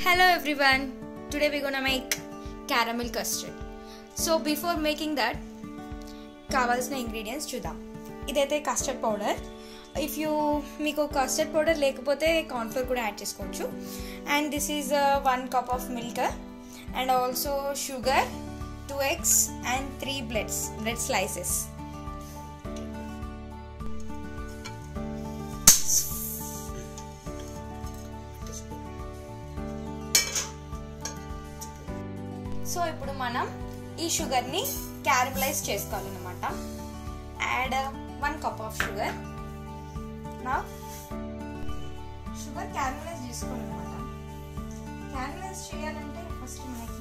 Hello everyone. Today we're gonna make caramel custard. So before making that కావాల్సిన ingredients చూద్దాం ఇదైతే custard powder if you మీకు custard powder లేకపోతే cornflour కూడా add చేసుకోవచ్చు and this is one cup of milk and also sugar two eggs and three breads bread slices so ఇప్పుడు మనం ఈ షుగర్ని క్యారమలైజ్ చేసుకోవాలన్నమాట add one cup of sugar నా షుగర్ క్యారమలైజ్ చేసుకోవాలన్నమాట క్యారమలైజ్ చేయాలంటే ఫస్ట్ మనకి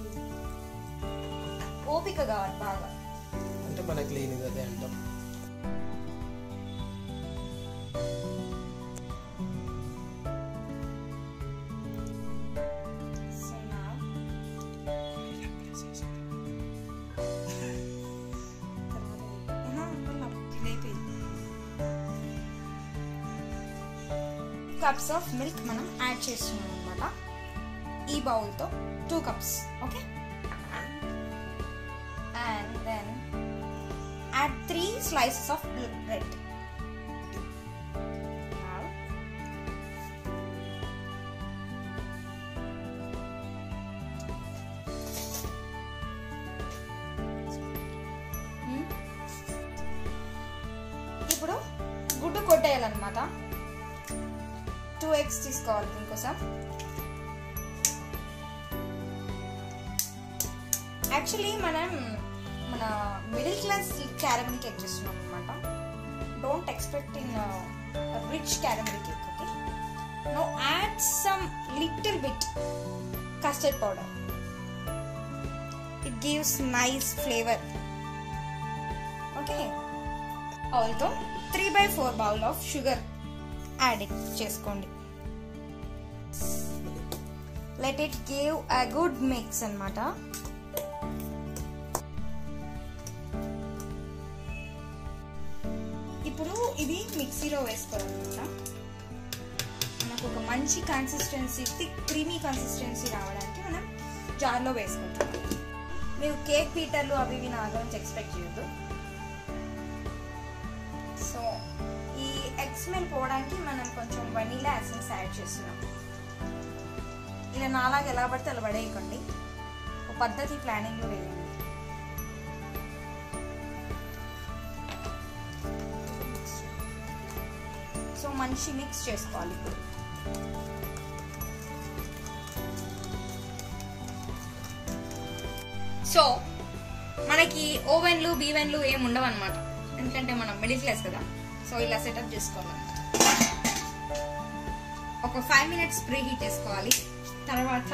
ఓపిక కావాలి బాగా అంటే మనకి లేనిది అదే అంటాం సో నా కప్స్ ఆఫ్ మిల్క్ మనం యాడ్ చేస్తున్నాం అనమాట ఈ బౌల్తో two cups okay and then add three slices of bread ఇప్పుడు గుడ్డు కొట్టేయాలన్నమాట టూ ఎగ్స్ తీసుకోవాలి దీనికోసం యాక్చువల్లీ మనం మన మిడిల్ క్లాస్ క్యారమిల్ కేక్ చేస్తున్నాం అనమాట don't expect in rich caramel cake okay no add some little bit custard powder it gives nice flavour okay బౌల్తో three by four bowl of sugar add చేసుకోండి let it give a good mix అనమాట ఇప్పుడు ఇది మిక్సీలో వేసుకోవాలన్నమాట మనకు ఒక మంచి కన్సిస్టెన్సీ థిక్ క్రీమీ కన్సిస్టెన్సీ రావడానికి మనం జార్లో వేసుకుంటాం మీరు కేక్ పీటర్లు అవి ఇవి నా గురించి ఎక్స్పెక్ట్ చేయొద్దు సో ఈ ఎగ్ స్మెల్ పోవడానికి మనం కొంచెం వనీలా ఎసెన్స్ యాడ్ చేస్తున్నాం ఇలా నాలాగా ఎలా పడితే అలా పడేయకండి ఒక పద్ధతి ప్లానింగ్లో వేయండి సో మంచి మిక్స్ చేసుకోవాలి ఇప్పుడు సో మనకి ఓవెన్లు బీవెన్లు ఏం ఉండవు అనమాట ఎందుకంటే మనం మిడిల్ క్లాస్ కదా సో ఇలా సెటప్ చేసుకోవాలి ఒక ఫైవ్ మినిట్స్ ప్రీ హీట్ చేసుకోవాలి తర్వాత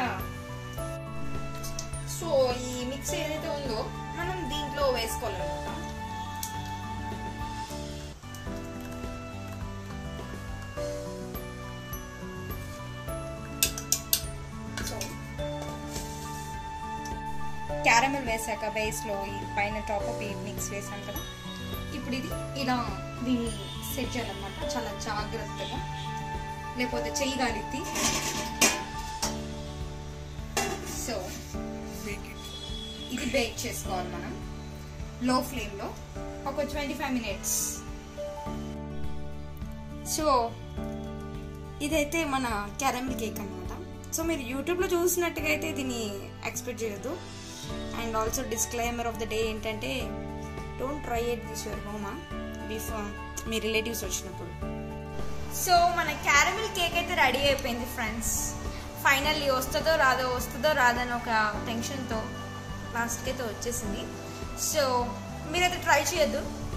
సో ఈ మిక్స్ ఏదైతే ఉందో మనం దీంట్లో వేసుకోవాలన్నమాట సో క్యారమెల్ వేసాక బేస్లో ఈ పైన టాప్ అప్ ఈ మిక్స్ వేసాం కదా ఇప్పుడు ఇది ఇలా దీన్ని సెట్ చేయాలన్నమాట చాలా జాగ్రత్తగా లేకపోతే చెయ్యి గాలిత్తి సో ఇది బేక్ చేసుకోవాలి మనం లో ఫ్లేమ్లో ఒక ట్వంటీ ఫైవ్ మినిట్స్ సో ఇదైతే మన క్యారమిల్ కేక్ అనమాట సో మీరు యూట్యూబ్లో చూసినట్టుగా అయితే దీన్ని ఎక్స్పెక్ట్ చేయొద్దు and also disclaimer of the day ఏంటంటే don't try at this your హోమా బిఫోర్ మీ రిలేటివ్స్ వచ్చినప్పుడు సో మన క్యారమిల్ కేక్ అయితే రెడీ అయిపోయింది ఫ్రెండ్స్ ఫైనల్లీ వస్తుందో రాదో వస్తుందో రాదని ఒక టెన్షన్తో లాస్ట్కి అయితే వచ్చేసింది సో మీరైతే ట్రై చేయొద్దు